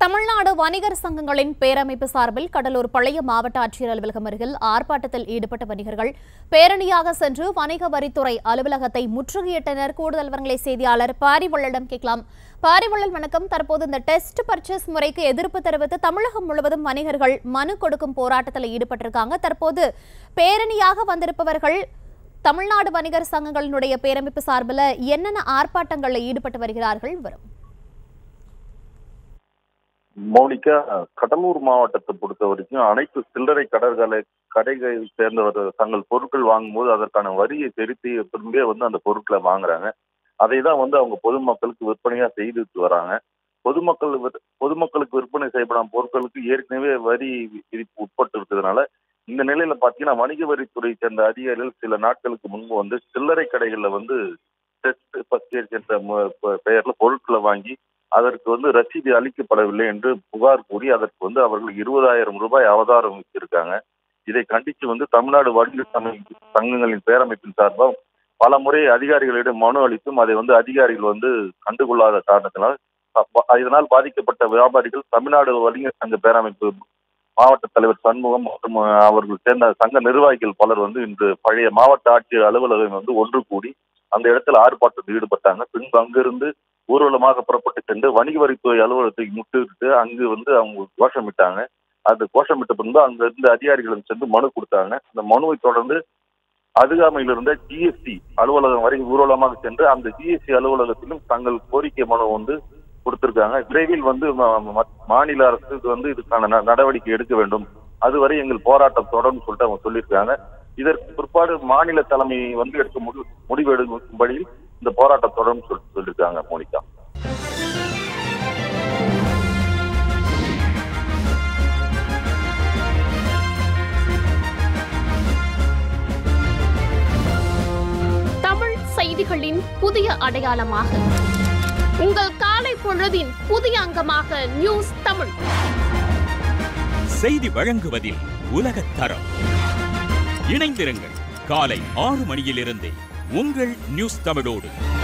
தமிழ்நாடு வணிகர் சங்கங்களின் பேரமைப்பு சார்பில் கடலூர் பழைய மாவட்ட ஆட்சியர் அலுவலகம் அருகில் ஆர்ப்பாட்டத்தில் ஈடுபட்ட வணிகர்கள் பேரணியாக சென்று வணிக வரித்துறை அலுவலகத்தை முற்றுகையிட்டனர் கூடுதல் விவரங்களை செய்தியாளர் பாரிவள்ளலிடம் கேட்கலாம் பாரிவள்ளல் வணக்கம் தற்போது இந்த டெஸ்ட் பர்ச்சேஸ் முறைக்கு எதிர்ப்பு தெரிவித்து தமிழகம் முழுவதும் வணிகர்கள் மனு கொடுக்கும் போராட்டத்தில் ஈடுபட்டிருக்காங்க தற்போது பேரணியாக வந்திருப்பவர்கள் தமிழ்நாடு வணிகர் சங்கங்களினுடைய பேரமைப்பு சார்பில் என்னென்ன ஆர்ப்பாட்டங்களில் ஈடுபட்டு வருகிறார்கள் வரும் மௌனிகா கடலூர் மாவட்டத்தை பொறுத்த வரைக்கும் அனைத்து சில்லறை கடற்களை கடைகளை சேர்ந்தவர் தங்கள் பொருட்கள் வாங்கும்போது அதற்கான வரியை செலுத்தி திரும்பியே வந்து அந்த பொருட்களை வாங்குறாங்க அதை தான் வந்து அவங்க பொதுமக்களுக்கு விற்பனையா செய்துட்டு வராங்க பொதுமக்கள் விற்- பொதுமக்களுக்கு விற்பனை செய்யப்படும் பொருட்களுக்கு ஏற்கனவே வரி விதிப்பு உட்பட்டு இருக்கிறதுனால இந்த நிலையில பாத்தீங்கன்னா வணிக வரித்துறை சேர்ந்த அதிகாரிகள் சில நாட்களுக்கு முன்பு வந்து சில்லறை கடைகள்ல வந்து டெஸ்ட் பர்ச்சேஸ் என்ற மு- பெ- பெயர்ல பொருட்களை வாங்கி அதற்கு வந்து ரசீது அளிக்கப்படவில்லை என்று புகார் கூறி அதற்கு வந்து அவர்கள் இருபதாயிரம் ரூபாய் அவதாரம் வச்சிருக்காங்க இதை கண்டித்து வந்து தமிழ்நாடு வணிகர் சங்க சங்கங்களின் பேரமைப்பின் சார்பாக பல முறை அதிகாரிகளிடம் மனு அளித்தும் அதை வந்து அதிகாரிகள் வந்து கண்டுகொள்ளாத காரணத்தினால் அப்ப- இதனால் பாதிக்கப்பட்ட வியாபாரிகள் தமிழ்நாடு வணிகர் சங்க பேரமைப்பு மாவட்ட தலைவர் சண்முகம் மற்றும் அஹ், அவர்கள் சேர்ந்த சங்க நிர்வாகிகள் பலர் வந்து இன்று பழைய மாவட்ட ஆட்சியர் அலுவலகம் வந்து ஒன்று கூடி அந்த இடத்துல ஆர்ப்பாட்டத்தில் ஈடுபட்டாங்க பின்பு அங்கிருந்து ஊர்வலமாக புறப்பட்டு சென்று வணிக வரித்துறை அலுவலகத்தை முட்டுவிட்டு அங்கு வந்து அவங்க கோஷமிட்டாங்க அந்த கோஷமிட்ட பின்பு அங்க இருந்த அதிகாரிகளும் சென்று மனு கொடுத்தாங்க அந்த மனுவை தொடர்ந்து அருகாமையில் இருந்த ஜிஎஸ்டி அலுவலகம் வரை ஊர்வலமாக சென்று அந்த ஜிஎஸ்டி அலுவலகத்திலும் தங்கள் கோரிக்கை மனு வந்து கொடுத்திருக்காங்க விரைவில் வந்து ம- ம- மாநில அரசு இது வந்து இதுக்கான ந- நடவடிக்கை எடுக்க வேண்டும் அதுவரை எங்கள் போராட்டம் தொடரும் சொல்லிட்டு அவங்க சொல்லியிருக்காங்க இதற்கு பிற்பாடு மாநில தலைமை வந்து எடுக்க முடி முடிவு எடுக்கும்படி இந்த போராட்டம் தொடரும் சொல்லிட்டு சொல்லியிருக்காங்க மோனிகா தமிழ் செய்திகளின் புதிய அடையாளமாக உங்கள் காலை பொழுதின் புதிய அங்கமாக நியூஸ் தமிழ் செய்தி வழங்குவதில் உலகத் தரம் இணைந்திருங்கள் காலை ஆறு மணியிலிருந்தே உங்கள் நியூஸ் தமிழோடு